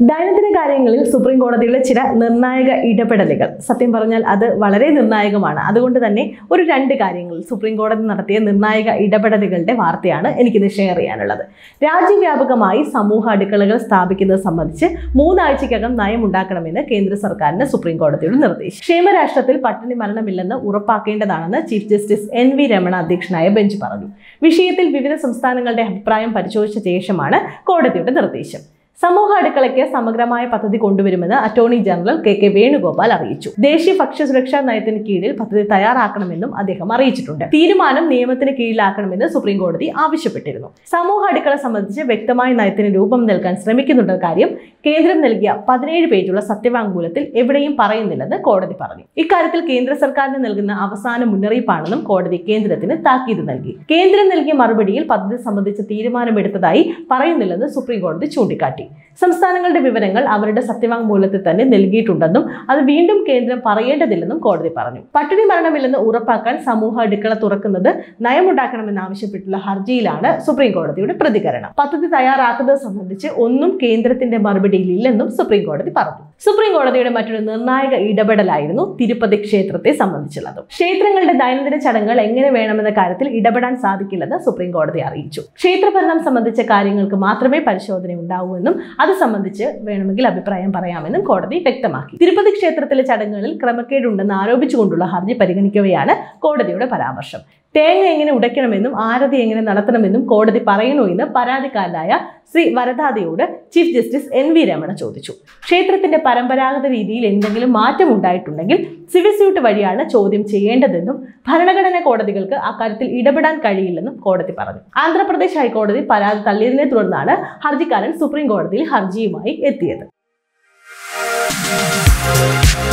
ദൈനംദിന കാര്യങ്ങളിൽ സുപ്രീം കോടതിയുടെ ചില നിർണായക ഇടപെടലുകൾ സത്യം പറഞ്ഞാൽ അത് വളരെ നിർണായകമാണ് അതുകൊണ്ട് തന്നെ ഒരു രണ്ട് കാര്യങ്ങളിൽ സുപ്രീം കോടതി നടത്തിയ നിർണായക ഇടപെടലുകളുടെ വാർത്തയാണ് എനിക്കിത് ഷെയർ ചെയ്യാനുള്ളത് രാജ്യവ്യാപകമായി സമൂഹ അടുക്കളകൾ സ്ഥാപിക്കുന്നത് സംബന്ധിച്ച് മൂന്നാഴ്ചയ്ക്കകം നയമുണ്ടാക്കണമെന്ന് കേന്ദ്ര സർക്കാരിന് സുപ്രീം കോടതിയുടെ നിർദ്ദേശം ക്ഷേമരാഷ്ട്രത്തിൽ പട്ടിണി മരണമില്ലെന്ന് ഉറപ്പാക്കേണ്ടതാണെന്ന് chief justice N V Ramana അധ്യക്ഷനായ ബെഞ്ച് പറഞ്ഞു വിഷയത്തിൽ വിവിധ സംസ്ഥാനങ്ങളുടെ അഭിപ്രായം പരിശോധിച്ച ശേഷമാണ് കോടതിയുടെ നിർദ്ദേശം സമൂഹ അടുക്കളയ്ക്ക് സമഗ്രമായ പദ്ധതി കൊണ്ടുവരുമെന്ന് attorney general K K Venugopal അറിയിച്ചു ദേശീയ ഭക്ഷ്യസുരക്ഷാ നയത്തിന് കീഴിൽ പദ്ധതി തയ്യാറാക്കണമെന്നും അദ്ദേഹം അറിയിച്ചിട്ടുണ്ട് തീരുമാനം നിയമത്തിന് കീഴിലാക്കണമെന്ന് സുപ്രീം കോടതി ആവശ്യപ്പെട്ടിരുന്നു സമൂഹ അടുക്കള സംബന്ധിച്ച് വ്യക്തമായ നയത്തിന് രൂപം നൽകാൻ ശ്രമിക്കുന്നുണ്ട കാര്യം കേന്ദ്രം നൽകിയ പതിനേഴ് പേജുള്ള സത്യവാങ്മൂലത്തിൽ എവിടെയും പറയുന്നില്ലെന്ന് കോടതി പറഞ്ഞു ഇക്കാര്യത്തിൽ കേന്ദ്ര സർക്കാരിന് നൽകുന്ന അവസാന മുന്നറിയിപ്പാണെന്നും കോടതി കേന്ദ്രത്തിന് താക്കീത് നൽകി കേന്ദ്രം നൽകിയ മറുപടിയിൽ പദ്ധതി സംബന്ധിച്ച് തീരുമാനമെടുത്തതായി പറയുന്നില്ലെന്ന് സുപ്രീം കോടതി ചൂണ്ടിക്കാട്ടി സംസ്ഥാനങ്ങളുടെ വിവരങ്ങൾ അവരുടെ സത്യവാങ്മൂലത്തിൽ തന്നെ നൽകിയിട്ടുണ്ടെന്നും അത് വീണ്ടും കേന്ദ്രം പറയേണ്ടതില്ലെന്നും കോടതി പറഞ്ഞു പട്ടിണി മരണമില്ലെന്ന് ഉറപ്പാക്കാൻ സമൂഹ അടുക്കള തുറക്കുന്നത് നയമുണ്ടാക്കണമെന്നാവശ്യപ്പെട്ടുള്ള ഹർജിയിലാണ് സുപ്രീം കോടതിയുടെ പ്രതികരണം പദ്ധതി തയ്യാറാക്കുന്നത് സംബന്ധിച്ച് ഒന്നും കേന്ദ്രത്തിന്റെ മറുപടിയിൽ ഇല്ലെന്നും സുപ്രീം കോടതി പറഞ്ഞു സുപ്രീം കോടതിയുടെ മറ്റൊരു നിർണായക ഇടപെടലായിരുന്നു തിരുപ്പതി ക്ഷേത്രത്തെ സംബന്ധിച്ചുള്ളത് ക്ഷേത്രങ്ങളുടെ ദൈനംദിന ചടങ്ങുകൾ എങ്ങനെ വേണമെന്ന കാര്യത്തിൽ ഇടപെടാൻ സാധിക്കില്ലെന്ന് സുപ്രീം കോടതി അറിയിച്ചു ക്ഷേത്രഭരണം സംബന്ധിച്ച കാര്യങ്ങൾക്ക് മാത്രമേ പരിശോധന ഉണ്ടാവൂ എന്നും അത് സംബന്ധിച്ച് വേണമെങ്കിൽ അഭിപ്രായം പറയാമെന്നും കോടതി വ്യക്തമാക്കി തിരുപ്പതി ക്ഷേത്രത്തിലെ ചടങ്ങുകളിൽ ക്രമക്കേടുണ്ടെന്ന് ആരോപിച്ചുകൊണ്ടുള്ള ഹർജി പരിഗണിക്കവെയാണ് കോടതിയുടെ പരാമർശം തേങ്ങ എങ്ങനെ ഉടയ്ക്കണമെന്നും ആരതി എങ്ങനെ നടത്തണമെന്നും കോടതി പറയണോ എന്ന് പരാതിക്കാരനായ ശ്രീ വരദാദയോട് chief justice N V Ramana ചോദിച്ചു ക്ഷേത്രത്തിന്റെ പരമ്പരാഗത രീതിയിൽ എന്തെങ്കിലും മാറ്റം ഉണ്ടായിട്ടുണ്ടെങ്കിൽ സിവിൽ സ്യൂട്ട് വഴിയാണ് ചോദ്യം ചെയ്യേണ്ടതെന്നും ഭരണഘടനാ കോടതികൾക്ക് അക്കാര്യത്തിൽ ഇടപെടാൻ കഴിയില്ലെന്നും കോടതി പറഞ്ഞു ആന്ധ്രാപ്രദേശ് ഹൈക്കോടതി പരാതി തള്ളിയതിനെ തുടർന്നാണ് ഹർജിക്കാരൻ സുപ്രീം കോടതിയിൽ ഹർജിയുമായി എത്തിയത്